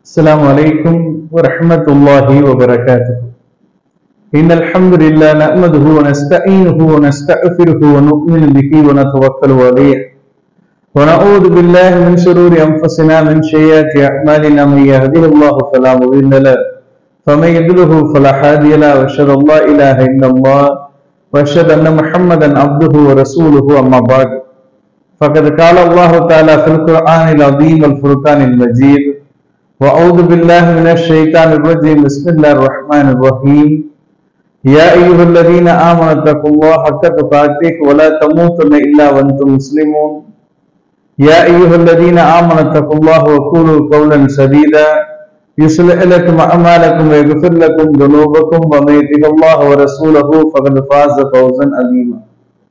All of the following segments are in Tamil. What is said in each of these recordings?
السلام عليكم ورحمة الله وبركاته إن الحمد لله نحمده ونستعينه ونستغفره ونؤمن به ونتوكل عليه ونعوذ بالله من شرور أنفسنا من سيئات أعمالنا من يهده الله فلا مضل له فمن يضلله فلا هادي له وأشهد أن لا إله إلا الله وأشهد أن محمدا عبده ورسوله أما بعد فقد قال الله تعالى في القرآن العظيم والفرقان المجيد وأعوذ بالله من الشيطان الرجيم بسم الله الرحمن الرحيم يا أيها الذين آمنوا اتقوا الله حق تقاته ولا تموتن إلا وأنتم مسلمون يا أيها الذين آمنوا اتقوا الله وقولوا قولا سديدا يصلح لكم أعمالكم ويغفر لكم ذنوبكم ومن يطع الله ورسوله فقد فاز فوزا عظيما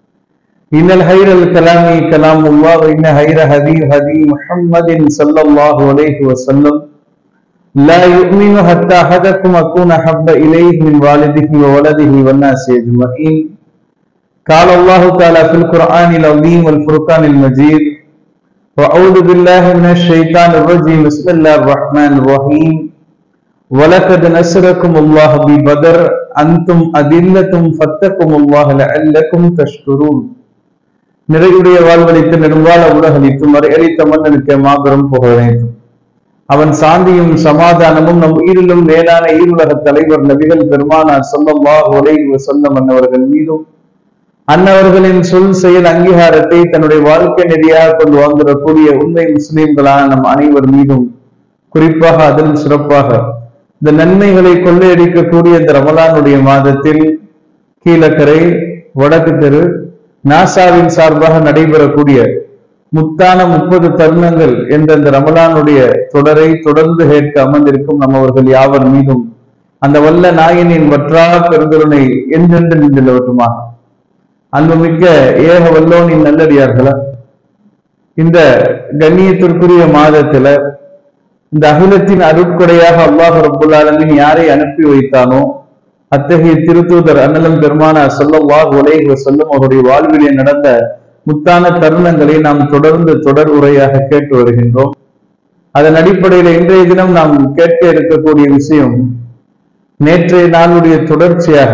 إن الخير الكلام كلام الله وإن خير هدي هدي محمد صلى الله عليه وسلم لا يؤمن حتى أحدكم أكون أحب إليه من والده وولده والناس أجمعين قال الله تعالى في القرآن العظيم والفرقان المجيد وأعوذ بالله من الشيطان الرجيم بسم الله الرحمن الرحيم ولقد نصركم الله ببدر أنتم أذلة فاتقوا الله لعلكم تشكرون நிறைவுடைய வாழ்வழித்து நெடுங்கால உலகளித்தும் மறையளித்த மன்னனுக்கு மாபெரும் புகழனைத்தும் அவன் சாந்தியும் சமாதானமும் நம் உயிரிலும் மேலான ஈருலக தலைவர் நபிகள் பெருமானார் சொல்லல்லாஹ் உலக சொன்ன மன்னவர்கள் மீதும் அன்னவர்களின் சொல் செயல் அங்கீகாரத்தை தன்னுடைய வாழ்க்கை நெறியாக கொண்டு வாழ்ந்துடக்கூடிய உண்மை முஸ்லிம்களான நம் அனைவர் மீதும் குறிப்பாக அதில் சிறப்பாக இந்த நன்மைகளை கொள்ளையடிக்கக்கூடிய இந்த ரமலானுடைய மாதத்தில் கீழக்கரை வடக்கு தெரு நாசாவின் சார்பாக நடைபெறக்கூடிய முத்தான முப்பது தருணங்கள் என்ற இந்த ரமலானுடைய தொடரை தொடர்ந்து கேட்க அமர்ந்திருக்கும் நம்மவர்கள் யாவர் மீதும் அந்த வல்ல நாயனின் வற்றா பெருந்தருணை என்றென்று நின்றுள்ளவற்றுமாக அன்புமிக்க ஏக வல்லோனின் நல்லடியார்களா இந்த கண்ணியத்திற்குரிய மாதத்துல இந்த அகிலத்தின் அருட்கொடையாக அல்லாஹ் ரபுல் ஆலமின் யாரை அனுப்பி வைத்தானோ அத்தகைய திருத்தூதர் அண்ணலம் பெருமான சொல்லல்லாஹ் உலக சொல்லும் அவருடைய வாழ்விலே நடந்த முத்தான தருணங்களை நாம் தொடர்ந்து தொடர் உரையாக கேட்டு வருகின்றோம் அதன் அடிப்படையில் இன்றைய தினம் நாம் கேட்க இருக்கக்கூடிய விஷயம் நேற்றைய நாளுடைய தொடர்ச்சியாக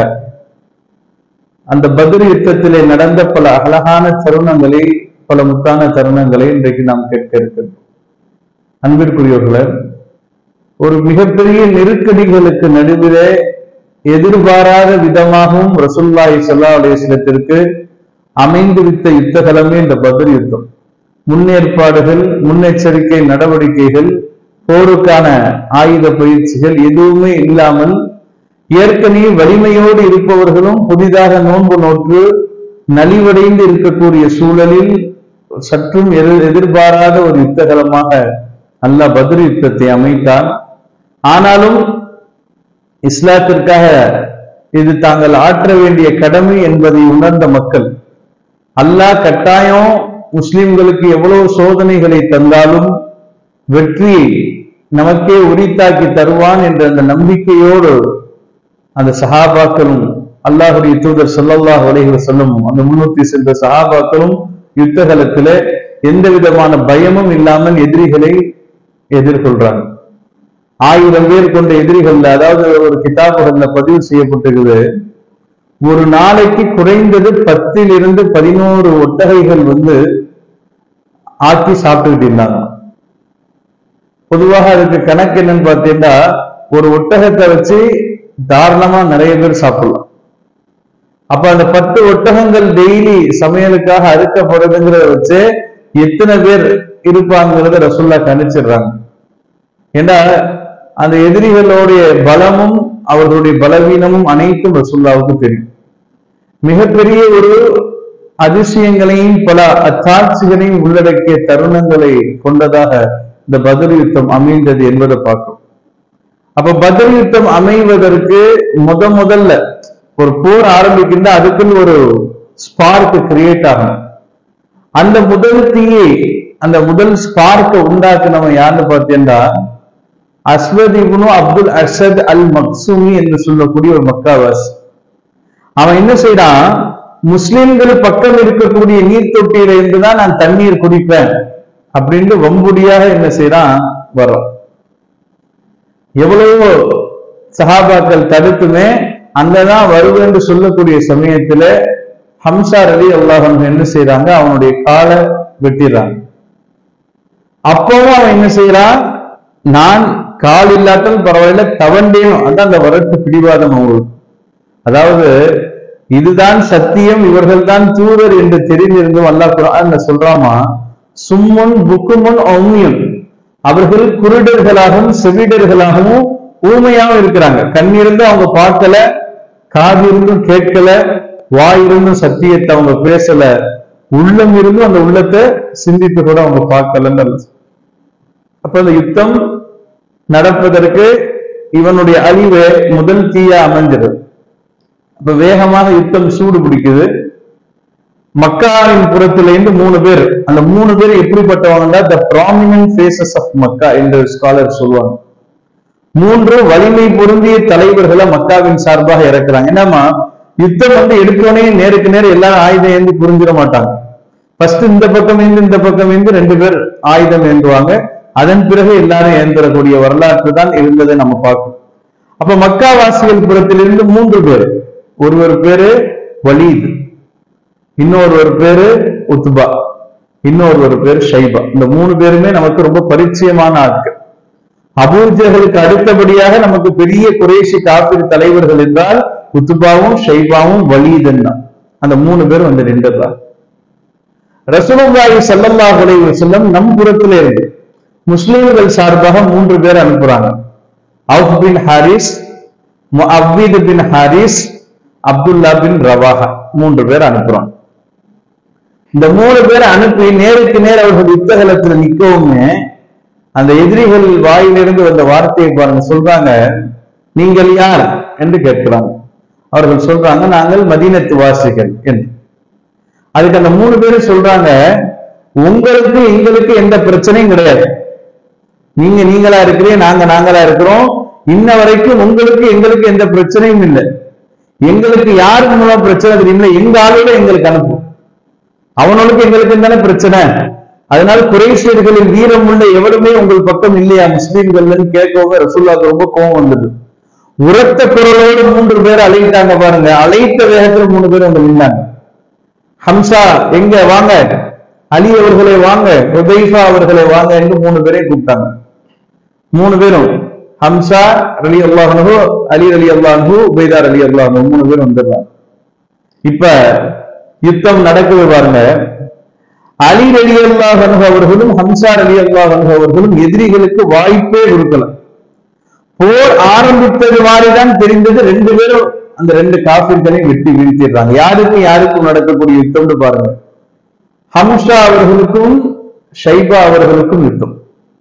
அந்த பதில் யுத்தத்திலே நடந்த பல அழகான தருணங்களை பல முத்தான தருணங்களை இன்றைக்கு நாம் கேட்க இருக்கின்றோம் அன்பிற்குரியவர்கள ஒரு மிகப்பெரிய நெருக்கடிகளுக்கு நடுவிலே எதிர்பாராத விதமாகவும் ரசுல்லாய் சல்லா அலேஸ்லத்திற்கு அமைந்து வித்த யுத்தகலமே இந்த பதில் யுத்தம் முன்னேற்பாடுகள் முன்னெச்சரிக்கை நடவடிக்கைகள் போருக்கான ஆயுத பயிற்சிகள் எதுவுமே இல்லாமல் ஏற்கனவே வலிமையோடு இருப்பவர்களும் புதிதாக நோன்பு நோற்று நலிவடைந்து இருக்கக்கூடிய சூழலில் சற்றும் எதிர்பாராத ஒரு யுத்தகலமாக அல்ல பதில் யுத்தத்தை அமைத்தான் ஆனாலும் இஸ்லாத்திற்காக இது தாங்கள் ஆற்ற வேண்டிய கடமை என்பதை உணர்ந்த மக்கள் அல்லாஹ் கட்டாயம் முஸ்லிம்களுக்கு எவ்வளவு சோதனைகளை தந்தாலும் வெற்றியை நமக்கே உரித்தாக்கி தருவான் என்ற அந்த நம்பிக்கையோடு அந்த சஹாபாக்களும் அல்லாஹுடைய தூதர் சொல்லல்லாஹ் உலகிற சொல்லும் அந்த முன்னூத்தி சென்ற சஹாபாக்களும் யுத்தகலத்துல எந்த விதமான பயமும் இல்லாமல் எதிரிகளை எதிர்கொள்றாங்க ஆயிரம் பேர் கொண்ட எதிரிகள் அதாவது ஒரு கிதாபுகள்ல பதிவு செய்யப்பட்டிருக்குது ஒரு நாளைக்கு குறைந்தது பத்தில் இருந்து பதினோரு ஒட்டகைகள் வந்து ஆக்கி சாப்பிட்டுக்கிட்டு இருந்தாங்க பொதுவாக அதுக்கு கணக்கு என்னன்னு பார்த்தீங்கன்னா ஒரு ஒட்டகத்தை வச்சு தாராளமா நிறைய பேர் சாப்பிடலாம் அப்ப அந்த பத்து ஒட்டகங்கள் டெய்லி சமையலுக்காக அறுக்கப்படுதுங்கிறத வச்சு எத்தனை பேர் இருப்பாங்கிறத ரசுல்லா கணிச்சிடுறாங்க ஏன்னா அந்த எதிரிகளுடைய பலமும் அவர்களுடைய பலவீனமும் அனைத்தும் ரசுல்லாவுக்கு தெரியும் மிகப்பெரிய ஒரு அதிசயங்களையும் பல அச்சாட்சிகளையும் உள்ளடக்கிய தருணங்களை கொண்டதாக இந்த பதில் யுத்தம் அமைந்தது என்பதை பார்க்கும் அப்ப பதில் யுத்தம் அமைவதற்கு முத முதல்ல ஒரு போர் ஆரம்பிக்கின்ற அதுக்குன்னு ஒரு ஸ்பார்க் கிரியேட் ஆகணும் அந்த முதல் தீயை அந்த முதல் ஸ்பார்க்கை உண்டாக்குனவன் யாருன்னு பார்த்தீங்கன்னா அஸ்வத் இப்னு அப்துல் அசத் அல் மக்சூமி என்று சொல்லக்கூடிய ஒரு மக்காவாஸ் அவன் என்ன செய்யறான் முஸ்லிம்கள் பக்கம் இருக்கக்கூடிய நீர் தொட்டியில இருந்துதான் நான் தண்ணீர் குடிப்பேன் அப்படின்ட்டு வம்புடியாக என்ன செய்யறான் வரும் எவ்வளவோ சஹாபாக்கள் தடுத்துமே அங்கதான் வருவேன்னு சொல்லக்கூடிய சமயத்துல ஹம்சா ரலி அல்லாஹ் என்ன செய்யறாங்க அவனுடைய காலை வெட்டிடுறாங்க அப்பவும் அவன் என்ன செய்யறான் நான் கால் இல்லாட்டாலும் பரவாயில்ல தவண்டேனும் அதான் அந்த வரட்டு பிடிவாதம் அவங்களுக்கு அதாவது இதுதான் சத்தியம் இவர்கள் தான் தூதர் என்று தெரிந்திருந்தும் அல்லாஹ் குரான்ல சொல்றாமா சும்முன் புக்குமுன் ஒம்மியும் அவர்கள் குருடர்களாகவும் செவிடர்களாகவும் ஊமையாகவும் இருக்கிறாங்க கண் இருந்து அவங்க பார்க்கல காது இருந்தும் கேட்கல வாய் இருந்தும் சத்தியத்தை அவங்க பேசல உள்ளம் இருந்தும் அந்த உள்ளத்தை சிந்தித்து கூட அவங்க பார்க்கலன்னு அப்ப அந்த யுத்தம் நடப்பதற்கு இவனுடைய அழிவு முதல் தீயா அமைஞ்சிருது அப்ப வேகமாக யுத்தம் சூடு பிடிக்குது மக்காவின் புறத்திலிருந்து மூணு பேர் அந்த மூணு பேர் எப்படிப்பட்டவங்க the prominent faces of Mecca என்று ஸ்காலர் சொல்லுவாங்க மூன்று வலிமை பொருந்திய தலைவர்களை மக்காவின் சார்பாக இறக்குறாங்க என்னமா யுத்தம் வந்து எடுத்தோடனே நேருக்கு நேர் எல்லாரும் ஆயுதம் ஏந்தி புரிஞ்சிட மாட்டாங்க ஃபர்ஸ்ட் இந்த பக்கம் ஏந்து இந்த பக்கம் ஏந்து ரெண்டு பேர் ஆயுதம் ஏந்துவாங்க அதன் பிறகு எல்லாரும் ஏந்திரக்கூடிய வரலாற்று தான் இருந்ததை நம்ம பார்க்கணும் அப்ப மக்காவாசிகள் புறத்திலிருந்து மூன்று பேர் ஒருவர் பேரு வலீத் இன்னொருவர் பேரு உத்பா இன்னொருவர் பேர் ஷைபா இந்த மூணு பேருமே நமக்கு ரொம்ப பரிச்சயமான ஆட்கள் அபூஜர்களுக்கு அடுத்தபடியாக நமக்கு பெரிய குறைஷி காப்பீர் தலைவர்கள் என்றால் உத்துபாவும் ஷைபாவும் வலீதன் தான் அந்த மூணு பேரும் வந்து நின்றதா ரசூலுல்லாஹி ஸல்லல்லாஹு அலைஹி வஸல்லம் நம் புறத்திலே இருந்து முஸ்லிம்கள் சார்பாக மூன்று பேர் அனுப்புறாங்க Awf bin Harith Muawwidh bin Harith Abdullah bin Rawaha மூன்று பேர் அனுப்புறாங்க இந்த மூணு பேரை அனுப்பி நேருக்கு நேர் அவர்கள் யுத்தகலத்துல நிக்கவுமே அந்த எதிரிகள் வாயிலிருந்து வந்த வார்த்தையை பாருங்க சொல்றாங்க நீங்கள் யார் என்று கேட்கிறாங்க அவர்கள் சொல்றாங்க நாங்கள் மதீனத்து வாசிகள் என்று அதுக்கு அந்த மூணு பேரும் சொல்றாங்க உங்களுக்கு எங்களுக்கு எந்த பிரச்சனையும் கிடையாது நீங்க நீங்களா இருக்கிறீங்க நாங்க நாங்களா இருக்கிறோம் இன்ன வரைக்கும் உங்களுக்கு எங்களுக்கு எந்த பிரச்சனையும் இல்லை எங்களுக்கு யாருக்கு மூலம் பிரச்சனை தெரியுமில்ல எங்க ஆளுகளை எங்களுக்கு அனுப்பும் அவனுக்கு எங்களுக்கு தானே பிரச்சனை அதனால குறைசியர்களின் வீரம் உள்ள எவருமே உங்கள் பக்கம் இல்லையா முஸ்லீம்கள்னு கேட்கவும் ரசூல்லாக்கு ரொம்ப கோபம் வந்தது உரத்த குரலோடு மூன்று பேர் அழைத்தாங்க பாருங்க அழைத்த வேகத்துல மூணு பேர் வந்து நின்னாங்க ஹம்சா எங்க வாங்க அலி அவர்களை வாங்க உதைஃபா அவர்களை வாங்க என்று மூணு பேரையும் கூப்பிட்டாங்க மூணு பேரும் ஹம்சா அலி அல்லாஹனு அலி அலி அல்லாஹு உபைதார் அலி அல்லாஹு மூணு பேரும் வந்துடுறாங்க இப்ப யுத்தம் நடக்குது பாருங்க அலி அலி அல்லாஹ் அவர்களும் ஹம்சார் அலி அல்லாஹ் அவர்களும் எதிரிகளுக்கு வாய்ப்பே கொடுக்கல போர் ஆரம்பித்தது மாதிரிதான் தெரிந்தது ரெண்டு பேரும் அந்த ரெண்டு காப்பீர்களையும் வெட்டி வீழ்த்திடுறாங்க யாருக்கும் யாருக்கும் நடக்கக்கூடிய யுத்தம்னு பாருங்க ஹம்சா அவர்களுக்கும் ஷைபா அவர்களுக்கும் யுத்தம்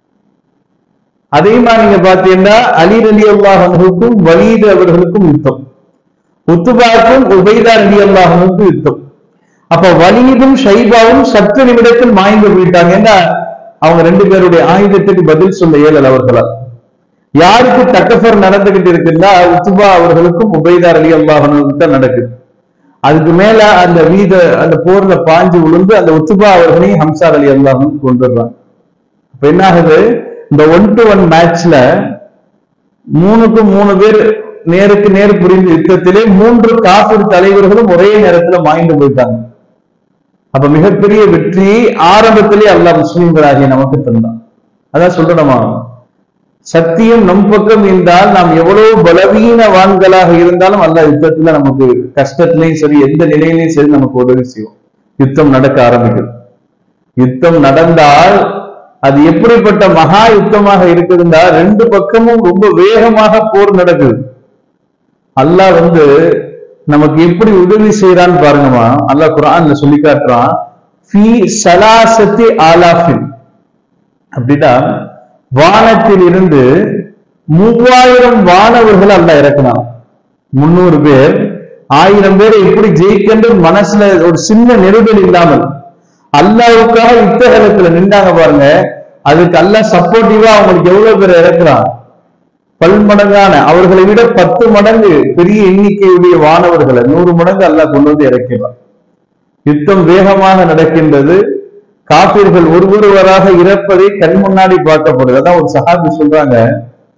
அதே மாதிரி நீங்க பாத்தீங்கன்னா அலி அலி அல்லாஹனுக்கும் வலீது அவர்களுக்கும் யுத்தம் உத்துபாக்கும் உபைதா அலி அல்லாஹனுக்கும் யுத்தம் அப்ப வலீதும் ஷைபாவும் சற்று நிமிடத்தில் மாய்ந்து போயிட்டாங்க ஏன்னா அவங்க ரெண்டு பேருடைய ஆயுதத்துக்கு பதில் சொல்ல இயலல் அவர்களால் யாருக்கு தக்கஃபர் நடந்துகிட்டு இருக்குன்னா உத்துபா அவர்களுக்கும் உபைதார் அலி அல்லாஹனுக்கு தான் நடக்குது அதுக்கு மேல அந்த வீத அந்த போர்ல பாஞ்சு விழுந்து அந்த உத்துபா அவர்களையும் ஹம்சார் அலி அல்லாஹன் கொண்டுடுறாங்க அப்ப என்ன ஆகுது இந்த ஒன் டு ஒன் மேட்ச்ல மூணுக்கு மூணு பேர் நேருக்கு நேர் புரிந்த யுத்தத்திலே மூன்று காப்பீர் தலைவர்களும் ஒரே நேரத்துல மாய்ந்து போயிட்டாங்க அப்ப மிகப்பெரிய வெற்றி ஆரம்பத்திலே அல்லாஹ் முஸ்லிம்களாகிய நமக்கு தந்தான் அதான் சொல்லணுமா சத்தியம் நம் பக்கம் இருந்தால் நாம் எவ்வளவு பலவீனவான்களாக இருந்தாலும் அல்ல யுத்தத்துல நமக்கு கஷ்டத்திலையும் சரி எந்த நிலையிலையும் சரி நமக்கு உதவி செய்வோம் யுத்தம் நடக்க ஆரம்பிக்குது யுத்தம் நடந்தால் அது எப்படிப்பட்ட மகா யுத்தமாக இருக்குதுன்னா ரெண்டு பக்கமும் ரொம்ப வேகமாக போர் நடக்குது அல்லாஹ் வந்து நமக்கு எப்படி உதவி செய்யறான்னு பாருங்கம்மா அல்லாஹ் குரான்ல சொல்லி காட்டுறான் ஃபி சலாசத்தி ஆலாஃபின் அப்படின்னா வானத்தில் இருந்து மூவாயிரம் வானவர்கள் அல்ல இறக்குனான் முன்னூறு பேர் ஆயிரம் பேரை எப்படி ஜெயிக்கன்று மனசுல ஒரு சின்ன நெருடல் இல்லாமல் அல்லாவுக்காக யுத்தகலத்துல நின்றாங்க பாருங்க அதுக்கு அல்லாஹ் சப்போர்ட்டிவா அவங்களுக்கு எவ்வளவு பேர் இறக்குறான் பல்மடங்கான அவர்களை விட பத்து மடங்கு பெரிய எண்ணிக்கையுடைய வானவர்களை நூறு மடங்கு அல்லாஹ் கொண்டு வந்து இறக்கிறான் யுத்தம் வேகமாக நடக்கின்றது காப்பீர்கள் ஒருவொருவராக இறப்பதை கண் முன்னாடி பார்க்கப்படுது அதான் ஒரு சஹாபி சொல்றாங்க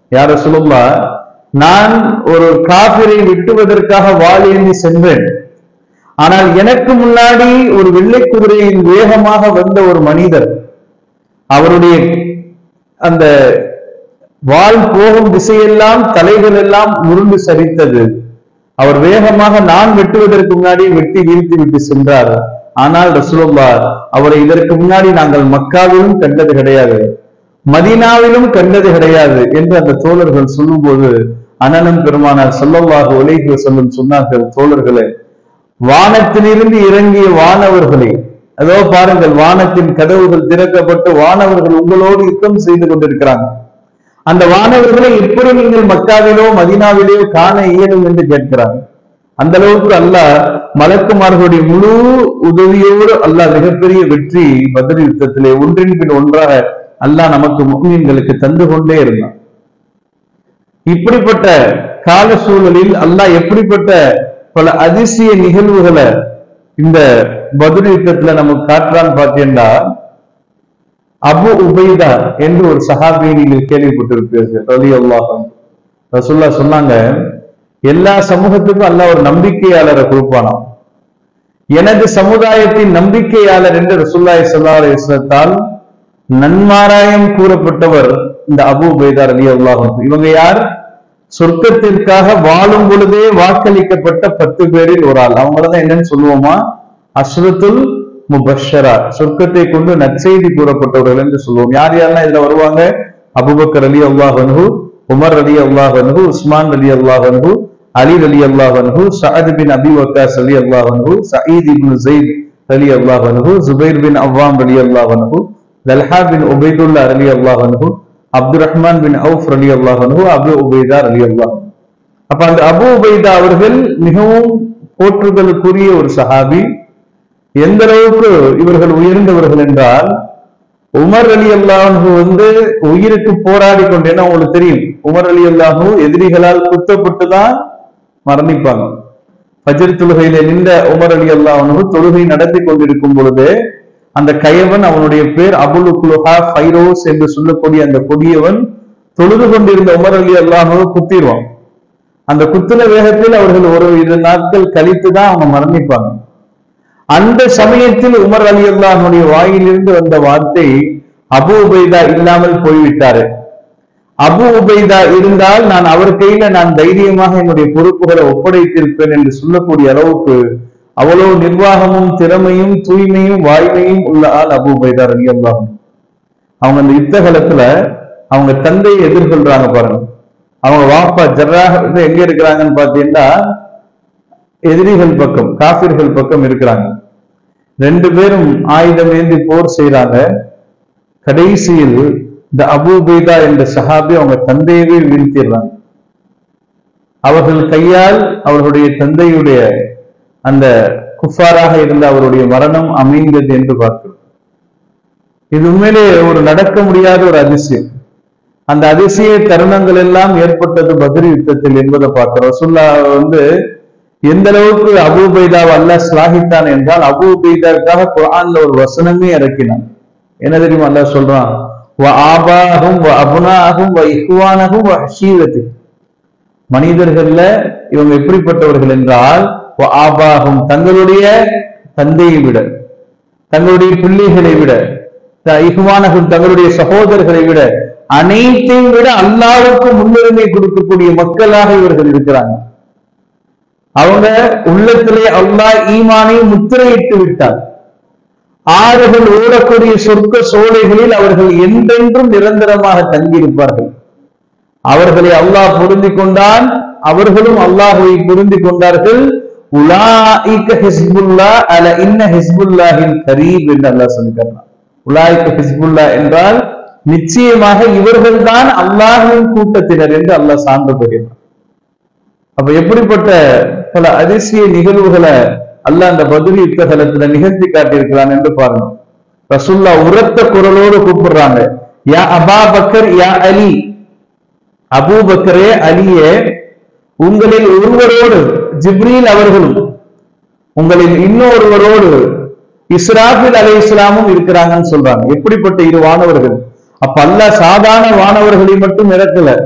யார சொல்லுங்களா நான் ஒரு காபிரை வெட்டுவதற்காக வாழேந்தி சென்றேன் ஆனால் எனக்கு முன்னாடி ஒரு வெள்ளை குதிரையின் வேகமாக வந்த ஒரு மனிதர் அவருடைய அந்த வாள் போகும் திசையெல்லாம் தலைகள் எல்லாம் உருண்டு சரித்தது அவர் வேகமாக நான் வெட்டுவதற்கு முன்னாடி வெட்டி வீழ்த்தி விட்டு சென்றார் ஆனால் ரசூலுல்லா அவரை இதற்கு முன்னாடி நாங்கள் மக்காவிலும் கண்டது கிடையாது மதீனாவிலும் கண்டது கிடையாது என்று அந்த தோழர்கள் சொல்லும்போது அனனம் பெருமானார் சொல்லவாக உலகி சொல்லும் சொன்னார்கள் தோழர்களே வானத்திலிருந்து இறங்கிய வானவர்களே அதோ பாருங்கள் வானத்தின் கதவுகள் திறக்கப்பட்டு வானவர்கள் உங்களோடு யுத்தம் செய்து கொண்டிருக்கிறாங்க அந்த வானவர்களை எப்படி நீங்கள் மக்காவிலோ மதீனாவிலோ காண இயலும் என்று கேட்கிறாங்க அந்த அளவுக்கு அல்லாஹ் மலக்குமார்களுடைய முழு உதவியோடு அல்லாஹ் மிகப்பெரிய வெற்றி பதில் யுத்தத்திலே ஒன்றின் பின் ஒன்றாக அல்லாஹ் நமக்கு முக்மீன்களுக்கு தந்து கொண்டே இருந்தான் இப்படிப்பட்ட கால சூழலில் அல்லாஹ் எப்படிப்பட்ட பல அதிசய நிகழ்வுகளை இந்த பதில் யுத்தத்துல நமக்கு காட்டுறான்னு பார்த்தீங்கன்னா அபு உபைதா என்று ஒரு சஹாபியை நீங்கள் கேள்விப்பட்டிருப்பீர்கள் ரலி அல்லாஹ் ரசுல்லா சொன்னாங்க எல்லா சமூகத்துக்கும் அல்லாஹ் ஒரு நம்பிக்கையாளரை கொடுப்பானாம் எனது சமுதாயத்தின் நம்பிக்கையாளர் என்று ரசுல்லாய் சல்லா அலிஸ்லத்தால் நன்மாராயம் கூறப்பட்டவர் இந்த அபு உபைதா அலி அல்லாஹ் இவங்க யார் சொர்க்கத்திற்காக வாழும் பொழுதே வாக்களிக்கப்பட்ட பத்து பேரில் ஒரு ஆள் அவங்களதான் என்னன்னு சொல்லுவோமா அஸ்ரத்துல் முபஷரா சொர்க்கத்தை கொண்டு நற்செய்தி கூறப்பட்டவர்கள் என்று சொல்லுவோம் யார் யாரெல்லாம் இதுல வருவாங்க அபுபக்கர் அலி அல்லாஹ் அன்ஹு உமர் அலி அல்லாஹ் அன்ஹு உஸ்மான் அலி அல்லாஹ் அன்ஹு அலி அலி அல்லாஹ் அன்ஹு சஅத் பின் அபி வக்காஸ் அலி அல்லாஹ் அன்ஹு சயீத் இப்னு ஜெயித் அலி அல்லாஹ் அன்ஹு ஜுபைர் பின் அவ்வாம் அலி அல்லாஹ் அன்ஹு லல்ஹா பின் உபைதுல்லா அலி அல்லாஹ் அன்ஹு அப்துல் ரஹ்மான் பின் அவுஃப் அலி அல்லாஹ் அன்ஹு அபு உபைதா அலி அல்லாஹ் அப்ப அந்த அபு உபைதா அவர்கள் மிகவும் போற்றுதலுக்குரிய ஒரு சஹாபி எந்த அளவுக்கு இவர்கள் உயர்ந்தவர்கள் என்றால் உமர் அலி அல்லாஹு வந்து உயிருக்கு போராடி கொண்டு ஏன்னா உங்களுக்கு தெரியும் உமர் அலி அல்லாஹு எதிரிகளால் குத்தப்பட்டு தான் மரணிப்பாங்க பஜர் தொழுகையில நின்ற உமர் அலி அல்லாஹு தொழுகை நடத்தி கொண்டிருக்கும் பொழுது அந்த கயவன் அவனுடைய பேர் அபுல் குலுஹா ஃபைரோஸ் என்று சொல்லக்கூடிய அந்த கொடியவன் தொழுது கொண்டிருந்த உமர் அலி அல்லாஹு குத்திடுவான் அந்த குத்துன வேகத்தில் அவர்கள் ஒரு இரு நாட்கள் கழித்து தான் அவங்க மரணிப்பாங்க அந்த சமயத்தில் உமர் அலி அல்லாஹனுடைய வாயிலிருந்து வந்த வார்த்தை அபு உபைதா இல்லாமல் போய்விட்டாரு அபு உபைதா இருந்தால் நான் அவர் கையில நான் தைரியமாக என்னுடைய பொறுப்புகளை ஒப்படைத்திருப்பேன் என்று சொல்லக்கூடிய அளவுக்கு அவ்வளவு நிர்வாகமும் திறமையும் தூய்மையும் வாய்மையும் உள்ள ஆள் அபு உபைதா அலி அல்லாஹ் அவங்க அந்த யுத்த காலத்துல அவங்க தந்தையை எதிர்கொள்றாங்க பாருங்க அவங்க வாப்பா ஜர்ராக வந்து எங்க இருக்கிறாங்கன்னு பாத்தீங்கன்னா எதிரிகள் பக்கம் காபிர்கள் பக்கம் இருக்கிறாங்க ரெண்டு பேரும் ஆயுதம் ஏந்தி போர் செய்யறாங்க கடைசியில் இந்த அபூபைதா என்ற சஹாபி அவங்க தந்தையவே வீழ்த்திடுறாங்க அவர்கள் கையால் அவர்களுடைய தந்தையுடைய அந்த குஃபாராக இருந்த அவருடைய மரணம் அமைந்தது என்று பார்க்கிறோம் இது உண்மையிலே ஒரு நடக்க முடியாத ஒரு அதிசயம் அந்த அதிசய தருணங்கள் எல்லாம் ஏற்பட்டது பத்ரி யுத்தத்தில் என்பதை பார்க்கிறோம் ரசுல்லா வந்து எந்த அளவுக்கு அபு உபைதாவை அல்லாஹ் ஸ்லாகித்தான் என்றால் அபு உபைதாவுக்காக குரான்ல ஒரு வசனமே இறக்கினான் என்ன தெரியுமா அல்லாஹ் சொல்றான் வ ஆபாகும் வ அபுனாகும் வ இஹ்வானகும் வ ஹஷீரத்து மனிதர்கள்ல இவங்க எப்படிப்பட்டவர்கள் என்றால் வ ஆபாகும் தங்களுடைய தந்தையை விட தங்களுடைய பிள்ளைகளை விட த- இஹ்வானகும் தங்களுடைய சகோதரர்களை விட அனைத்தையும் விட அல்லாஹ்வுக்கு முன்னுரிமை கொடுக்கக்கூடிய மக்களாக இவர்கள் இருக்கிறாங்க அவங்க உள்ளத்திலே அல்லாஹ் ஈமானை முத்திரையிட்டு விட்டார் ஆறுகள் ஓடக்கூடிய சொர்க்க சோலைகளில் அவர்கள் என்றென்றும் நிரந்தரமாக தங்கியிருப்பார்கள் அவர்களை அல்லாஹ் பொருந்தி கொண்டான் அவர்களும் அல்லாஹுவை பொருந்தி கொண்டார்கள் உலாயிக்க ஹிஸ்புல்லா அல இன்ன ஹிஸ்புல்லாஹின் கரீப் என்று அல்லாஹ் சொல்லிக்கிறான் உலாயிக்க ஹிஸ்புல்லா என்றால் நிச்சயமாக இவர்கள்தான் அல்லாஹ்வின் கூட்டத்தினர் என்று அல்லாஹ் சான்று பெறுகிறான் அப்ப எப்படிப்பட்ட பல அதிசய நிகழ்வுகளை அல்லாஹ் அந்த பதில் யுத்த காலத்துல நிகழ்த்தி காட்டியிருக்கிறான் என்று பாருங்க ரசுல்லா உரத்த குரலோடு கூப்பிடுறாங்க யா அபா பக்கர் யா அலி அபூபக்கரே அலியே உங்களில் ஒருவரோடு ஜிப்ரீல் அவர்களும் உங்களில் இன்னொருவரோடு இஸ்ராஃபில் அலை இஸ்லாமும் இருக்கிறாங்கன்னு சொல்றாங்க எப்படிப்பட்ட இரு வானவர்கள் அப்ப அல்லாஹ் சாதாரண வானவர்களை மட்டும் இறக்கல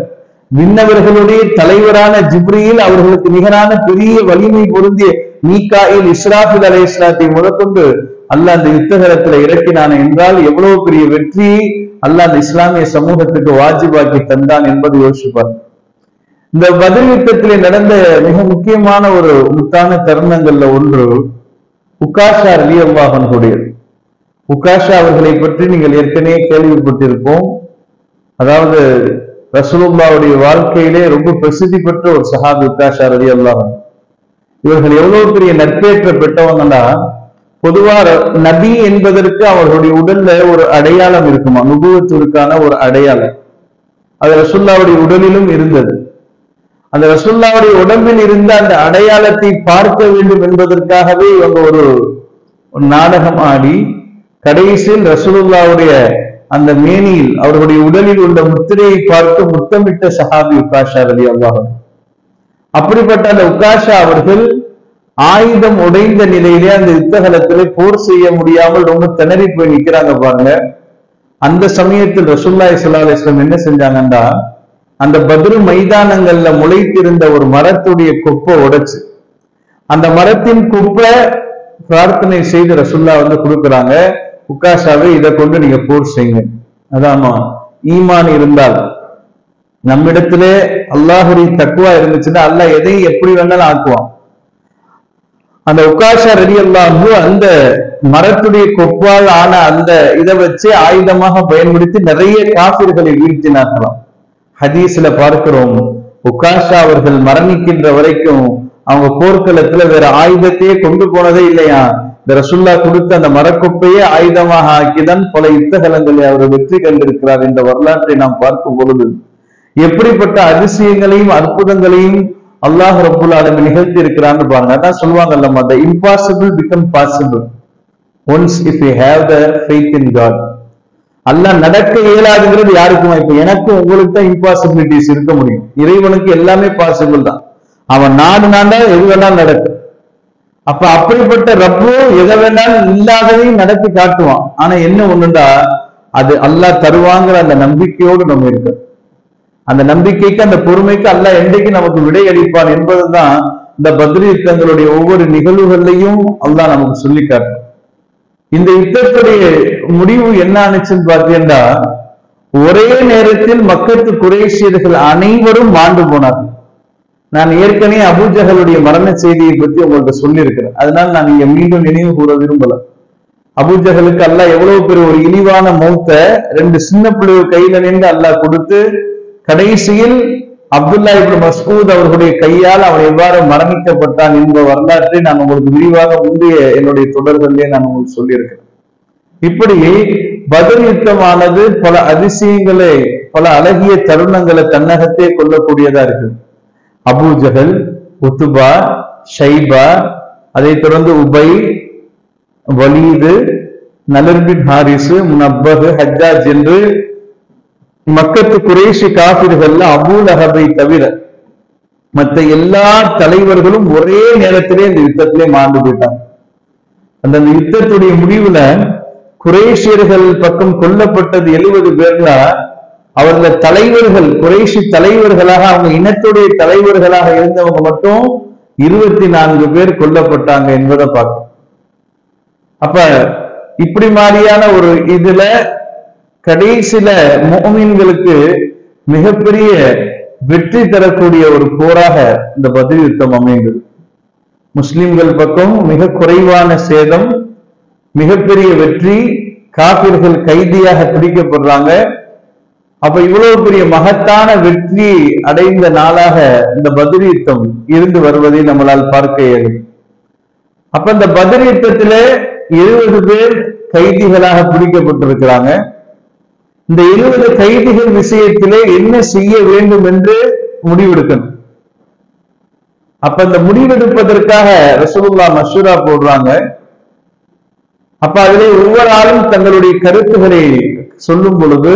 விண்ணவர்களுடைய தலைவரான ஜிப்ரியில் அவர்களுக்கு நிகரான பெரிய வலிமை பொருந்திய மீகாயில் இஸ்ராஃபில் அலை இஸ்லாத்தை முதற்கொண்டு அல்லாஹ் அந்த யுத்தகலத்துல இறக்கினான் என்றால் எவ்வளவு பெரிய வெற்றியை அல்லாஹ் அந்த இஸ்லாமிய சமூகத்துக்கு வாஜிபாக்கி தந்தான் என்பதை யோசிப்பார் இந்த பதில் யுத்தத்திலே நடந்த மிக முக்கியமான ஒரு முத்தான தருணங்கள்ல ஒன்று உக்காஷா அலி அல்லாஹனுடையது உக்காஷா அவர்களை பற்றி நீங்கள் ஏற்கனவே கேள்விப்பட்டிருப்போம் அதாவது ரசூலுல்லாவுடைய வாழ்க்கையிலே ரொம்ப பிரசித்தி பெற்ற ஒரு சஹாபி உக்காஷா அலி அல்லாஹன் இவர்கள் எவ்வளவு பெரிய நட்பேற்ற பெற்றவங்கன்னா பொதுவா ர- நபி என்பதற்கு அவர்களுடைய உடல்ல ஒரு அடையாளம் இருக்குமா நுபுவத்திற்கான ஒரு அடையாளம் அது ரசுல்லாவுடைய உடலிலும் இருந்தது அந்த ரசுல்லாவுடைய உடம்பில் இருந்த அந்த அடையாளத்தை பார்க்க வேண்டும் என்பதற்காகவே இவங்க ஒரு ஒரு நாடகம் ஆடி கடைசியில் ரசூலுல்லாவுடைய அந்த மேனியில் அவர்களுடைய உடலில் உள்ள முத்திரையை பார்த்து முத்தமிட்ட சஹாபி உக்காஷா அலி அல்லாஹ் அப்படிப்பட்ட அந்த உக்காஷா அவர்கள் ஆயுதம் உடைந்த நிலையிலே அந்த யுத்தகலத்திலே போர் செய்ய முடியாமல் ரொம்ப திணறி போய் நிக்கிறாங்க பாருங்க அந்த சமயத்தில் ரசூல்லாய் ஸல்லல்லாஹு அலைஹி வஸல்லம் என்ன செஞ்சாங்கன்னா அந்த பத்ரு மைதானங்கள்ல முளைத்திருந்த ஒரு மரத்துடைய கொப்பை உடைச்சு அந்த மரத்தின் குப்பை பிரார்த்தனை செய்து ரசுல்லா வந்து கொடுக்குறாங்க உக்காஷாவே இதை கொண்டு நீங்க போர் செய்யுங்க அதாமா ஈமான் இருந்தால் நம்மிடத்திலே அல்லாஹுடைய தக்குவா இருந்துச்சுன்னா அல்லாஹ் எதையும் எப்படி வேணாலும் ஆக்குவான் அந்த உக்காஷா ரெடி அல்லாஹு அந்த மரத்துடைய கொப்பால் ஆன அந்த இதை வச்சு ஆயுதமாக பயன்படுத்தி நிறைய காபிர்களை வீழ்த்தினார்களாம் ஹதீஸ்ல பார்க்கிறோம் உக்காஷா அவர்கள் மரணிக்கின்ற வரைக்கும் அவங்க போர்க்களத்துல வேற ஆயுதத்தையே கொண்டு போனதே இல்லையா இந்த ரசுல்லா கொடுத்த அந்த மரக்கொப்பையே ஆயுதமாக ஆக்கிதான் பல யுத்தகலங்களை அவர் வெற்றி கண்டிருக்கிறார் என்ற வரலாற்றை நாம் பார்க்கும் பொழுது எப்படிப்பட்ட அதிசயங்களையும் அற்புதங்களையும் அல்லாஹ் ரப்புல் ஆலமீன் நிகழ்த்தி இருக்கிறான்னு பாருங்க அதான் சொல்லுவாங்கல்ல the impossible become possible once if you have the faith in God அல்லாஹ் நடக்க இயலாதுங்கிறது யாருக்குமா இப்ப எனக்கும் உங்களுக்கு தான் இம்பாசிபிலிட்டிஸ் இருக்க முடியும் இறைவனுக்கு எல்லாமே பாசிபிள் தான் அவன் நாடு நாண்டா எது வேணாலும் நடக்கும் அப்ப அப்படிப்பட்ட ரப்பு எதை வேணாலும் இல்லாததையும் நடத்தி காட்டுவான் ஆனா என்ன ஒண்ணுண்டா அது அல்லாஹ் தருவாங்கிற அந்த நம்பிக்கையோடு நம்ம இருக்கோம் அந்த நம்பிக்கைக்கு அந்த பொறுமைக்கு அல்லாஹ் என்றைக்கு நமக்கு விடை அளிப்பான் என்பதுதான் இந்த பத்ரி யுத்தங்களுடைய ஒவ்வொரு நிகழ்வுகள்லையும் அல்லாஹ் நமக்கு சொல்லி காட்டுறான் இந்த யுத்தத்துடைய முடிவு என்ன ஆனிச்சுன்னு பார்த்தீங்கன்னா ஒரே நேரத்தில் மக்கத்து குறைசியர்கள் அனைவரும் மாண்டு போனார்கள் நான் ஏற்கனவே அபூஜகளுடைய மரண செய்தியை பத்தி உங்கள்ட்ட சொல்லியிருக்கிறேன் அதனால நான் இங்க மீண்டும் நினைவு கூற விரும்பல அபூஜகளுக்கு அல்லாஹ் எவ்வளவு பெரிய ஒரு இழிவான மௌத்த ரெண்டு சின்ன பிள்ளை கையில நின்று அல்லாஹ் கொடுத்து கடைசியில் அப்துல்லா இப்னு மஸ்ஊத் அவர்களுடைய கையால் அவன் எவ்வாறு மரணிக்கப்பட்டான் என்ற வரலாற்றை நான் உங்களுக்கு விரிவாக முந்தைய என்னுடைய தொடர்களிலே நான் உங்களுக்கு சொல்லியிருக்கிறேன் இப்படி பதில் யுத்தமானது பல அதிசயங்களை பல அழகிய தருணங்களை தன்னகத்தே கொள்ளக்கூடியதா இருக்கு அபூஜகல் உத்துபா ஷைபா அதைத் தொடர்ந்து உபை வலீது நலர்பின் ஹாரிசு முனப்பகு ஹஜ்ஜாஜ் என்று மக்கத்து குறைஷி காபிர்கள்ல அபூல் அஹபை தவிர மற்ற எல்லா தலைவர்களும் ஒரே நேரத்திலே இந்த யுத்தத்திலே மாண்டு போயிட்டாங்க அந்த அந்த யுத்தத்துடைய முடிவுல குரேஷியர்கள் பக்கம் கொல்லப்பட்டது எழுபது பேர்ல அவர்கள் தலைவர்கள் குறைஷி தலைவர்களாக அவங்க இனத்துடைய தலைவர்களாக இருந்தவங்க மட்டும் இருபத்தி நான்கு பேர் கொல்லப்பட்டாங்க என்பதை பார்க்கும் அப்ப இப்படி மாதிரியான ஒரு இதுல கடைசியில மோமீன்களுக்கு மிகப்பெரிய வெற்றி தரக்கூடிய ஒரு போராக இந்த பதில் யுத்தம் அமைந்தது முஸ்லிம்கள் பக்கம் மிக குறைவான சேதம் மிகப்பெரிய வெற்றி காபிர்கள் கைதியாக பிடிக்கப்படுறாங்க அப்ப இவ்வளவு பெரிய மகத்தான வெற்றி அடைந்த நாளாக இந்த பதில் யுத்தம் இருந்து வருவதை நம்மளால் பார்க்க இயலும் அப்ப இந்த பதில் யுத்தத்தில எழுபது பேர் கைதிகளாக பிடிக்கப்பட்டிருக்கிறாங்க இந்த இருபது கைதிகள் விஷயத்திலே என்ன செய்ய வேண்டும் என்று முடிவெடுக்கணும் அப்ப இந்த முடிவெடுப்பதற்காக ரசூலுல்லா மஷூரா போடுறாங்க அப்ப அதிலே ஒவ்வொரு ஆளும் தங்களுடைய கருத்துக்களை சொல்லும் பொழுது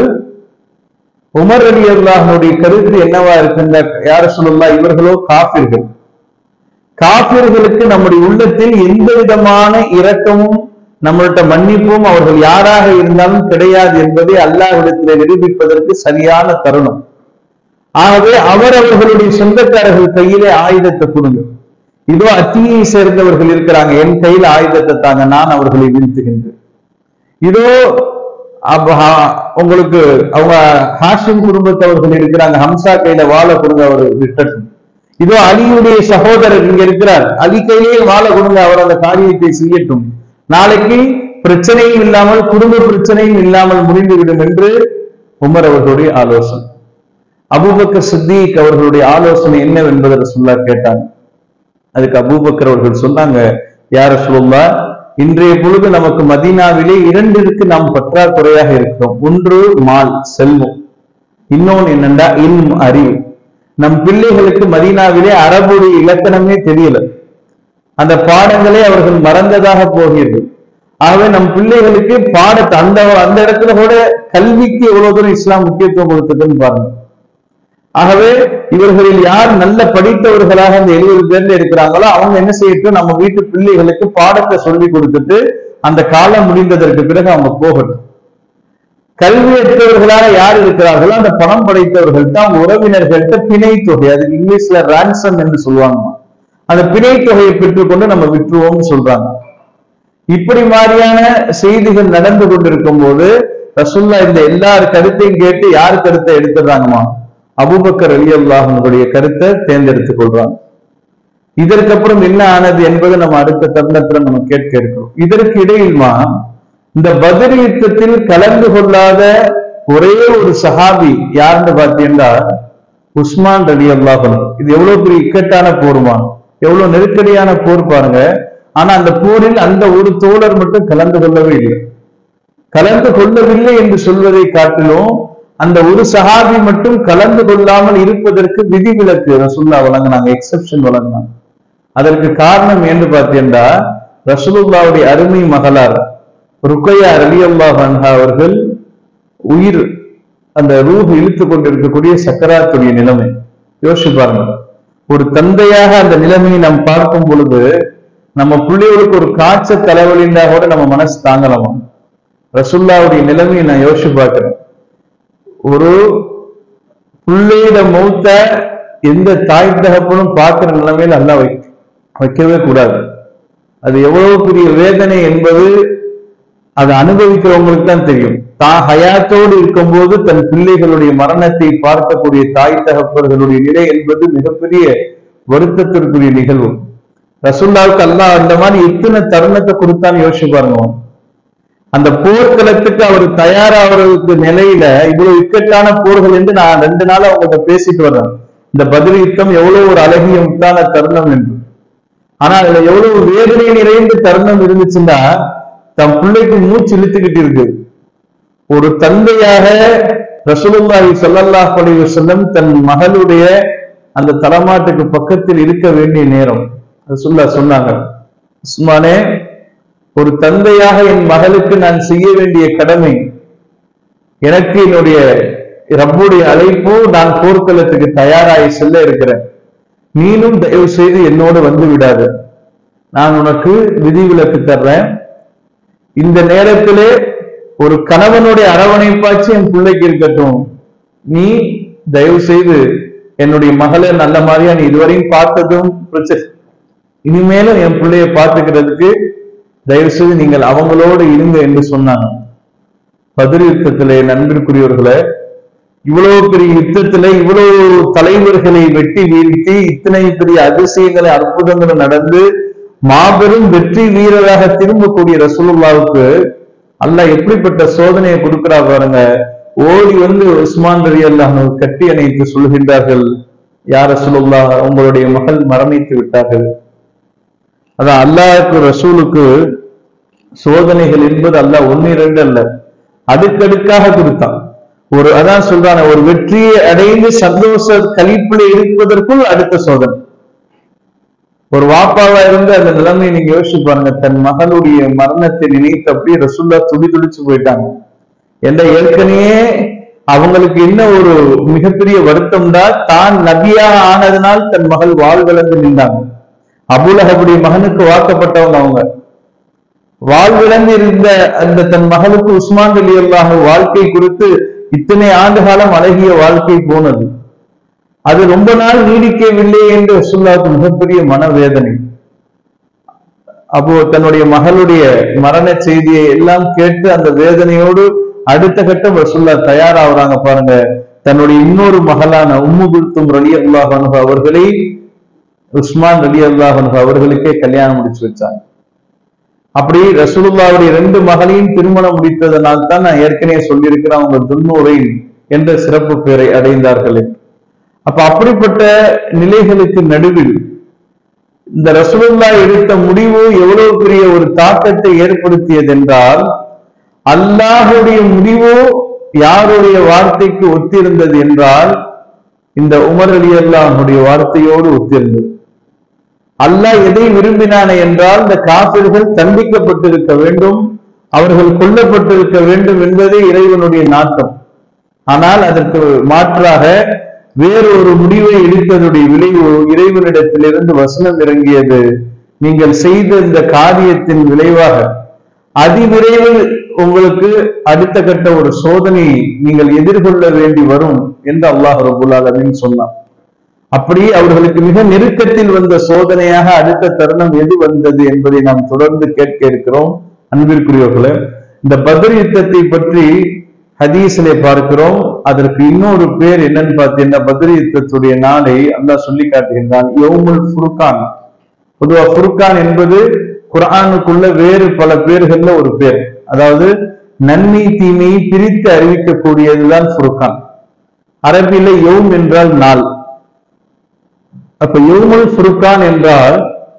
உமர் அலி அல்லாஹனுடைய கருத்து என்னவா இருக்குங்க யார சொல்லலா இவர்களோ காபிர்கள் காபிர்களுக்கு நம்முடைய உள்ளத்தில் எந்த விதமான இரக்கமும் நம்மள்ட்ட மன்னிப்பும் அவர்கள் யாராக இருந்தாலும் கிடையாது என்பதை அல்லாஹ்விடத்தில் நிரூபிப்பதற்கு சரியான தருணம் ஆகவே அவர் அவர்களுடைய சொந்தக்காரர்கள் கையிலே ஆயுதத்தை கொடுங்க இதோ அத்தியை சேர்ந்தவர்கள் இருக்கிறாங்க என் கையில ஆயுதத்தை தாங்க நான் அவர்களை வீழ்த்துகின்றேன் இதோ அப்ப ஹா- உங்களுக்கு அவங்க ஹாஷிம் குடும்பத்தவர்கள் இருக்கிறாங்க ஹம்சா கையில வாழை கொடுங்க அவர் விட்டட்டும் இதோ அலியுடைய சகோதரர் இங்க இருக்கிறார் அலி கையிலே வாழை கொடுங்க அவர் அந்த காரியத்தை செய்யட்டும் நாளைக்கு பிரச்சனையும் இல்லாமல் குடும்ப பிரச்சனையும் இல்லாமல் முடிந்துவிடும் என்று உமர் அவர்களுடைய ஆலோசனை அபூபக்கர் சித்திக் அவர்களுடைய ஆலோசனை என்னவென்பதை ரசூல்லா கேட்டாங்க அதுக்கு அபூபக்கர் அவர்கள் சொன்னாங்க யார சொல்லுல்லா இன்றைய பொழுது நமக்கு மதீனாவிலே இரண்டிற்கு நாம் பற்றாக்குறையாக இருக்கிறோம் ஒன்று மால் செல்வம் இன்னொன்னு என்னண்டா இல்ம் அறிவு நம் பிள்ளைகளுக்கு மதீனாவிலே அரபுடைய இலக்கணமே தெரியல அந்த பாடங்களே அவர்கள் மறந்ததாக போகிறது ஆகவே நம் பிள்ளைகளுக்கு பாடத்தை அந்த அந்த இடத்துல கூட கல்விக்கு எவ்வளவு தூரம் இஸ்லாம் முக்கியத்துவம் கொடுத்ததுன்னு பாருங்க ஆகவே இவர்களில் யார் நல்ல படித்தவர்களாக அந்த எழுபது பேர்ல இருக்கிறாங்களோ அவங்க என்ன செய்யட்டும் நம்ம வீட்டு பிள்ளைகளுக்கு பாடத்தை சொல்லி கொடுத்துட்டு அந்த காலம் முடிந்ததற்கு பிறகு அவங்க போகட்டும் கல்வியற்றவர்களாக யார் இருக்கிறார்களோ அந்த பணம் படைத்தவர்கள்ட்ட அவங்க உறவினர்கள்ட்ட பிணை தொகை அதுக்கு இங்கிலீஷ்ல ரான்சம் என்று சொல்லுவாங்க அந்த பிணை தொகையை பெற்றுக்கொண்டு நம்ம விட்டுருவோம்னு சொல்றாங்க இப்படி மாதிரியான செய்திகள் நடந்து கொண்டிருக்கும் போது ரசுல்லா இந்த எல்லார் கருத்தையும் கேட்டு யார் கருத்தை எடுத்துடுறாங்கம்மா அபூபக்கர் அலி அல்லாஹனுடைய கருத்தை தேர்ந்தெடுத்துக் கொள்றாங்க இதற்கப்புறம் என்ன ஆனது என்பது நம்ம அடுத்த தருணத்துல நம்ம கேட்க இருக்கிறோம் இதற்கு இடையில்மா இந்த பதில் யுத்தத்தில் கலந்து கொள்ளாத ஒரே ஒரு சஹாபி யாருன்னு பார்த்தீங்கன்னா உஸ்மான் ரலி அல்லாஹன் இது எவ்வளவு பெரிய இக்கட்டான போருமா எவ்வளவு நெருக்கடியான போர் பாருங்க ஆனா அந்த போரில் அந்த ஒரு தோழர் மட்டும் கலந்து கொள்ளவே இல்லை கலந்து கொள்ளவில்லை என்று சொல்வதை காட்டிலும் அந்த ஒரு சஹாபி மட்டும் கலந்து கொள்ளாமல் இருப்பதற்கு விதிவிலக்கு ரசுல்லா வழங்கினாங்க எக்ஸெப்ஷன் வழங்கினாங்க அதற்கு காரணம் என்று பார்த்தீங்கன்னா ரசூலுல்லாவுடைய அருமை மகளார் ருக்கையா அலி அல்லாஹ் அன்ஹா அவர்கள் உயிர் அந்த ரூஹ் இழுத்து கொண்டிருக்கக்கூடிய சக்கராத்துடைய நிலைமை யோசிச்சு பாருங்க ஒரு தந்தையாக அந்த நிலைமையை நாம் பார்க்கும் பொழுது நம்ம பிள்ளைகளுக்கு ஒரு காய்ச்ச தலைவலின்னா கூட நம்ம மனசு தாங்கலாமா ரசுல்லாவுடைய நிலைமையை நான் யோசிச்சு பார்க்கிறேன் ஒரு பிள்ளையிட மௌத்த எந்த தாய் தகப்பனும் பார்க்கிற நிலைமையில அல்ல வை வைக்கவே கூடாது அது எவ்வளவு பெரிய வேதனை என்பது அதை அனுபவிக்கிறவங்களுக்கு தான் தெரியும் தான் ஹயாத்தோடு இருக்கும்போது தன் பிள்ளைகளுடைய மரணத்தை பார்க்கக்கூடிய தாய் தகப்பர்களுடைய நிலை என்பது மிகப்பெரிய வருத்தத்திற்குரிய நிகழ்வு ரசுல்லாவுக்கு அல்லாஹ் அந்த மாதிரி எத்தனை தருணத்தை கொடுத்தான்னு யோசிச்சு பாருங்க அந்த போர்க்களத்துக்கு அவர் தயாராகிறதுக்கு நிலையில இவ்வளவு இக்கட்டான போர்கள் என்று நான் ரெண்டு நாள் அவங்ககிட்ட பேசிட்டு வர்றேன் இந்த பதில் யுத்தம் எவ்வளவு ஒரு அழகிய முத்தான தருணம் என்று ஆனா அதுல எவ்வளவு வேதனை நிறைந்த தருணம் இருந்துச்சுன்னா தன் பிள்ளைக்கு மூச்சு இழுத்துக்கிட்டு இருக்கு ஒரு தந்தையாக ரசூலுல்லாஹி ஸல்லல்லாஹு அலைஹி வஸல்லம் தன் மகளுடைய அந்த தலமாட்டுக்கு பக்கத்தில் இருக்க வேண்டிய நேரம் ரசூல்லா சொன்னாங்க உஸ்மானே ஒரு தந்தையாக என் மகளுக்கு நான் செய்ய வேண்டிய கடமை எனக்கு என்னுடைய ரப்புடைய அழைப்பு நான் போர்க்களத்துக்கு தயாராகி செல்ல இருக்கிறேன் நீனும் தயவு செய்து என்னோடு வந்து விடாது நான் உனக்கு விதிவிலக்கு தர்றேன் இந்த நேரத்திலே ஒரு கணவனுடைய அரவணைப்பாச்சு என் பிள்ளைக்கு இருக்கட்டும் நீ தயவு செய்து என்னுடைய மகளை நல்ல மாதிரியா நீ இதுவரையும் பார்த்ததும் பிரச்சனை இனிமேலும் என் பிள்ளைய பார்த்துக்கிறதுக்கு தயவு செய்து நீங்கள் அவங்களோடு இருங்க என்று சொன்னாங்க பதில் யுத்தத்திலே நண்பிற்குரியவர்களே இவ்வளவு பெரிய யுத்தத்துல இவ்வளவு தலைவர்களை வெட்டி வீழ்த்தி இத்தனை பெரிய அதிசயங்களை அற்புதங்கள் நடந்து மாபெரும் வெற்றி வீரராக திரும்பக்கூடிய ரசூலுல்லாவுக்கு அல்லாஹ் எப்படிப்பட்ட சோதனையை கொடுக்கிறா பாருங்க ஓடி வந்து உஸ்மான் ரவி அல்லாஹ் கட்டி அணைத்து சொல்கின்றார்கள் யார் ரசூலுல்லா உங்களுடைய மகள் மரணித்து விட்டார்கள் அதான் அல்லாஹ்க்கு ரசூலுக்கு சோதனைகள் என்பது அல்லாஹ் ஒன்னு இரண்டு அல்ல அடுக்கடுக்காக கொடுத்தான் ஒரு அதான் சொல்றான ஒரு வெற்றியை அடைந்து சந்தோஷ கழிப்புல இருப்பதற்குள் அடுத்த சோதனை ஒரு வாப்பாவா இருந்து அந்த நிலைமையை நீங்க யோசிச்சு பாருங்க தன் மகளுடைய மரணத்தை நினைத்து அப்படியே ரசுல்லா துடி துடிச்சு போயிட்டாங்க என்ற ஏற்கனவே அவங்களுக்கு என்ன ஒரு மிகப்பெரிய வருத்தம்டா தான் நபியாக ஆனதனால் தன் மகள் வாழ்விழந்து நின்றாங்க அபுலஹபுடைய மகனுக்கு வாக்கப்பட்டவங்க அவங்க வாழ்விழந்து இருந்த அந்த தன் மகளுக்கு உஸ்மான் அலி அல்லாஹ் வாழ்க்கை குறித்து இத்தனை ஆண்டு காலம் அழகிய வாழ்க்கை போனது அது ரொம்ப நாள் நீடிக்கவில்லை என்று ரசூலுல்லாஹ்வுக்கு மிகப்பெரிய மனவேதனை அப்போ தன்னுடைய மகளுடைய மரண செய்தியை எல்லாம் கேட்டு அந்த வேதனையோடு அடுத்த கட்டம் ரசூல்லா தயாராகிறாங்க பாருங்க தன்னுடைய இன்னொரு மகளான உம்மு குல்தும் ரலி அல்லாஹ் அவர்களை உஸ்மான் ரலி அல்லாஹ் அவர்களுக்கே கல்யாணம் முடிச்சு வச்சாங்க அப்படி ரசூலுல்லாவுடைய ரெண்டு மகளையும் திருமணம் முடித்ததனால் தான் நான் ஏற்கனவே சொல்லியிருக்கிறேன் அவங்க துன்னூரை என்ற சிறப்பு பெயரை அடைந்தார்கள் என்று. அப்ப அப்படிப்பட்ட நிலைகளுக்கு நடுவில் இந்த ரசூலுல்லா எடுத்த முடிவு எவ்வளவு பெரிய ஒரு தாக்கத்தை ஏற்படுத்தியது என்றால் அல்லாஹுடைய முடிவு யாருடைய வார்த்தைக்கு ஒத்திருந்தது என்றால் இந்த உமர் அலி அல்லாஹுடைய வார்த்தையோடு ஒத்திருந்தது அல்லாஹ் எதை விரும்பினானே என்றால் இந்த காபிர்கள் தண்டிக்கப்பட்டிருக்க வேண்டும் அவர்கள் கொல்லப்பட்டிருக்க வேண்டும் என்பதே இறைவனுடைய நாட்டம் ஆனால் அதற்கு மாற்றாக வேறொரு முடிவை எடுத்ததுடைய விளைவு இறைவனிடத்திலிருந்து வசனம் இறங்கியது நீங்கள் செய்த இந்த காரியத்தின் விளைவாக அதிவிரைவில் உங்களுக்கு அடுத்த கட்ட ஒரு சோதனை நீங்கள் எதிர்கொள்ள வேண்டி வரும் என்று அல்லாஹ் ரபுல் ஆலமீன் சொன்னான் அப்படி அவர்களுக்கு மிக நெருக்கத்தில் வந்த சோதனையாக அடுத்த தருணம் எது வந்தது என்பதை நாம் தொடர்ந்து கேட்க இருக்கிறோம் அன்பிற்குரியவர்களே இந்த பத்ர் யுத்தத்தை பற்றி ஹதீஸிலே பார்க்கிறோம் அதற்கு இன்னொரு பேர் என்னன்னு பார்த்தீங்கன்னா பத்ர் யுத்தத்துடைய நாளை அல்லாஹ் சொல்லி காட்டுகின்றான் யௌமுல் ஃபுர்கான் பொதுவா ஃபுர்கான் என்பது குர்ஆனுக்குள்ள வேறு பல பேர்கள்ல ஒரு பேர் அதாவது நன்மை தீமையை பிரித்து அறிவிக்கக்கூடியதுதான் ஃபுர்கான் அரபில யௌம் என்றால் நாள் அப்ப யௌமுல் ஃபுர்கான் என்றால்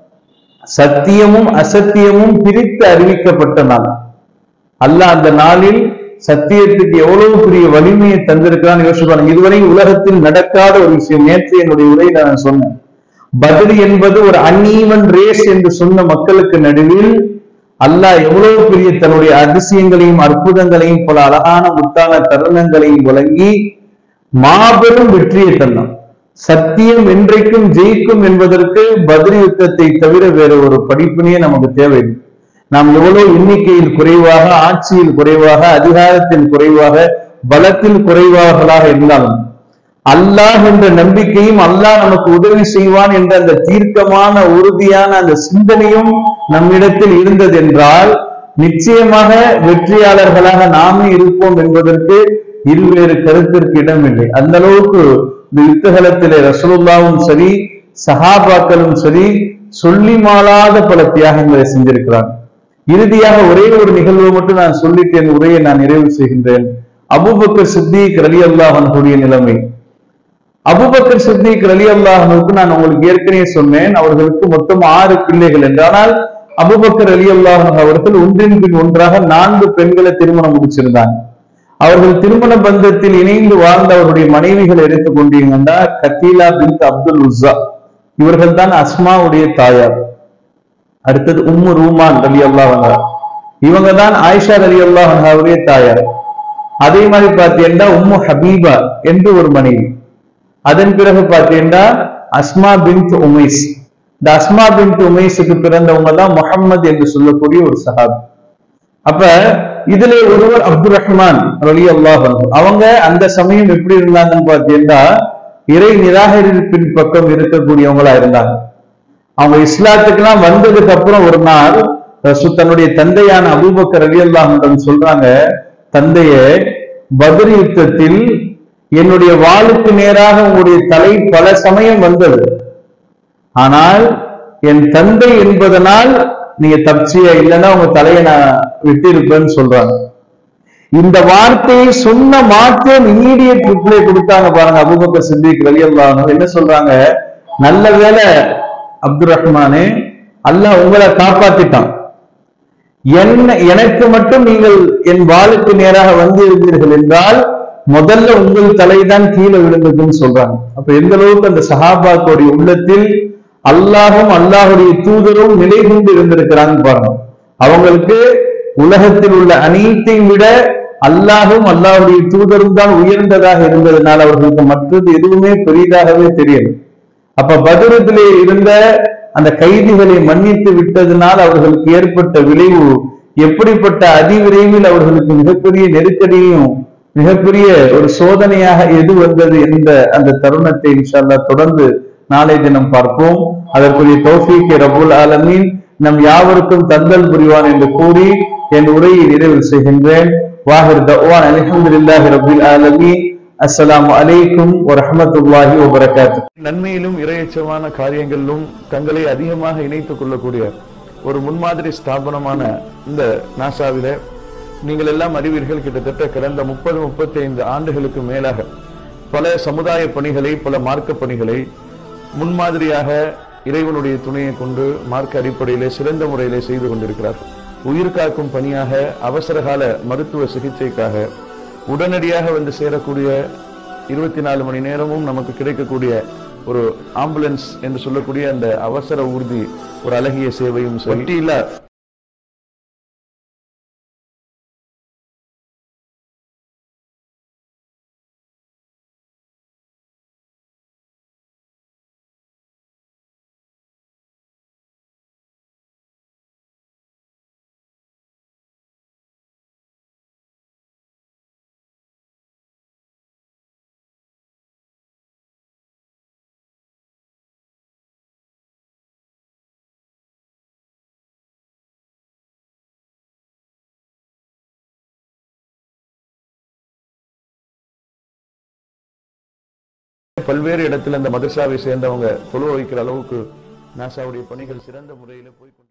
சத்தியமும் அசத்தியமும் பிரித்து அறிவிக்கப்பட்ட நாள் அல்லாஹ் அந்த நாளில் சத்தியத்துக்கு எவ்வளவு பெரிய வலிமையை தந்திருக்கிறான் யோசிச்சு பாருங்க இதுவரை உலகத்தில் நடக்காத ஒரு விஷயம் நேற்று என்னுடைய உரையில நான் சொன்னேன் பதில் என்பது ஒரு அன்ஈவன் ரேஸ் என்று சொன்ன மக்களுக்கு நடுவில் அல்லாஹ் எவ்வளவு பெரிய தன்னுடைய அதிசயங்களையும் அற்புதங்களையும் பல அழகான முத்தான தருணங்களையும் வழங்கி மாபெரும் வெற்றியை தந்தான் சத்தியம் என்றைக்கும் ஜெயிக்கும் என்பதற்கு பதில் யுத்தத்தை தவிர வேற ஒரு படிப்பினையே நமக்கு தேவையில்லை நாம் எவ்வளவு எண்ணிக்கையில் குறைவாக ஆட்சியில் குறைவாக அதிகாரத்தில் குறைவாக பலத்தில் குறைவாகளாக இருந்தாலும் அல்லாஹ் என்ற நம்பிக்கையும் அல்லாஹ் நமக்கு உதவி செய்வான் என்ற அந்த தீர்க்கமான உறுதியான அந்த சிந்தனையும் நம்மிடத்தில் இருந்தது என்றால் நிச்சயமாக வெற்றியாளர்களாக நாமே இருப்போம் என்பதற்கு இருவேறு கருத்திற்கு இடமில்லை அந்த அளவுக்கு இந்த யுத்தகலத்திலே ரசூலுல்லாவும் சரி சஹாபாக்களும் சரி சொல்லி மாளாத பல தியாகங்களை செஞ்சிருக்கிறாங்க இறுதியாக ஒரே ஒரு நிகழ்வு மட்டும் நான் சொல்லிட்டு என் உரையை நான் நிறைவு செய்கின்றேன் அபூபக்கர் சித்திக் ரலி அல்லாஹனுடைய நிலைமை அபுபக்கர் சித்திக் ரலி அல்லாஹனுக்கு நான் உங்களுக்கு ஏற்கனவே சொன்னேன் அவர்களுக்கு மொத்தம் ஆறு பிள்ளைகள் என்று ஆனால் அபுபக்கர் அலி அல்லாஹன் அவர்கள் ஒன்றின் பின் ஒன்றாக நான்கு பெண்களை திருமணம் முடிச்சிருந்தாங்க அவர்கள் திருமண பந்தத்தில் இணைந்து வாழ்ந்த அவருடைய மனைவிகளை எடுத்துக் கொண்டீங்கன்னா கத்தீலா பின் அப்துல் உஸ்ஸா இவர்கள் தான் அஸ்மாவுடைய தாயார் அடுத்தது உம்மு ரூமான் ரலி அல்லாஹங்க இவங்க தான் ஆயிஷா ரலி அல்லாஹனுடைய தாயார் அதே மாதிரி பார்த்தீங்கன்னா உம்மு ஹபீபா என்று ஒரு மனைவி அதன் பிறகு பார்த்தீங்கன்னா அஸ்மா பின் உமைஸ் இந்த அஸ்மா பின் உமைஸுக்கு பிறந்தவங்க தான் முகம்மது என்று சொல்லக்கூடிய ஒரு சஹாபி அப்ப இதுல ஒருவர் அப்துல் ரஹ்மான் ரலி அல்லாஹ் அவங்க அந்த சமயம் எப்படி இருந்தாங்கன்னு பார்த்தீங்கன்னா இறை நிராகரிப்பின் பக்கம் இருக்கக்கூடியவங்களா இருந்தாங்க அவங்க இஸ்லாத்துக்கெல்லாம் வந்ததுக்கு அப்புறம் ஒரு நாள் ரசூ தன்னுடைய தந்தையான அபூபக்கர் ரலி அல்லாஹ் சொல்றாங்க தந்தையே பத்ர் யுத்தத்தில் என்னுடைய வாளுக்கு நேராக உங்களுடைய தலை பல சமயம் வந்தது ஆனால் என் தந்தை என்பதனால் நீங்க தப்பிச்சிய இல்லைன்னா உங்க தலையை நான் விட்டு இருப்பேன்னு சொல்றாங்க இந்த வார்த்தையை சொன்ன மாத்திரம் இம்மீடியட் ரிப்ளை கொடுத்தாங்க பாருங்க அபுபக்கர் சித்திக் ரலி அல்லாஹ் என்ன சொல்றாங்க நல்ல வேலை அப்துல் ரஹ்மானே அல்லாஹ் உங்களை காப்பாத்திட்டான் என்ன எனக்கு மட்டும் நீங்கள் என் வாளுக்கு நேராக வந்து இருந்தீர்கள் என்றால் முதல்ல உங்கள் தலைதான் கீழே விழுந்ததுன்னு சொல்றாங்க அப்ப எந்த அளவுக்கு அந்த சஹாபாக்களுடைய உள்ளத்தில் அல்லாஹும் அல்லாஹுடைய தூதரும் நிலை கொண்டு இருந்திருக்கிறாங்க பாருங்க அவங்களுக்கு உலகத்தில் உள்ள அனைத்தையும் விட அல்லாஹும் அல்லாஹுடைய தூதரும் தான் உயர்ந்ததாக இருந்ததுனால் அவர்களுக்கு மற்றது எதுவுமே பெரிதாகவே தெரியல அப்ப பதிரத்திலே இருந்த அந்த கைதிகளை மன்னித்து விட்டதனால் அவர்களுக்கு ஏற்பட்ட விளைவு எப்படிப்பட்ட அதிவிரைவில் அவர்களுக்கு மிகப்பெரிய நெருக்கடியையும் மிகப்பெரிய ஒரு சோதனையாக எது வந்தது என்ற அந்த தருணத்தை இன்ஷால்லா தொடர்ந்து நாளை தினம் பார்ப்போம் அதற்குரிய தௌஃபீக்கை ரபுல் ஆலமீன் நம் யாவருக்கும் தந்தல் புரிவான் என்று கூறி என் உரையை நிறைவு செய்கின்றேன் வாஹிர் தவான் அலமதுல்லாஹி ரபுல் ஆலமீன் அஸ்ஸலாமு அலைக்கும் வரஹமத்துல்லாஹி வபரகாத்து நன்மையிலும் இரையச்சமான காரியங்களிலும் தங்களை அதிகமாக இணைத்துக் கொள்ளக்கூடிய ஒரு முன்மாதிரி ஸ்தாபனமான இந்த நாசாவில நீங்கள் எல்லாம் அறிவீர்கள் கிட்டத்தட்ட கடந்த முப்பது முப்பத்தி ஐந்து ஆண்டுகளுக்கு மேலாக பல சமுதாய பணிகளை பல மார்க்க பணிகளை முன்மாதிரியாக இறைவனுடைய துணையை கொண்டு மார்க்க அடிப்படையிலே சிறந்த முறையிலே செய்து கொண்டிருக்கிறார் உயிர் காக்கும் பணியாக அவசரகால மருத்துவ சிகிச்சைக்காக உடனடியாக வந்து சேரக்கூடிய இருபத்தி நாலு மணி நேரமும் நமக்கு கிடைக்கக்கூடிய ஒரு ஆம்புலன்ஸ் என்று சொல்லக்கூடிய அந்த அவசர ஊர்தி ஒரு அழகிய சேவையும் வட்டியில்லா பல்வேறு இடத்துல அந்த மதரசாவை சேர்ந்தவங்க தொழு வைக்கிற அளவுக்கு நாசாவுடைய பணிகள் சிறந்த முறையில் போய் கொண்டு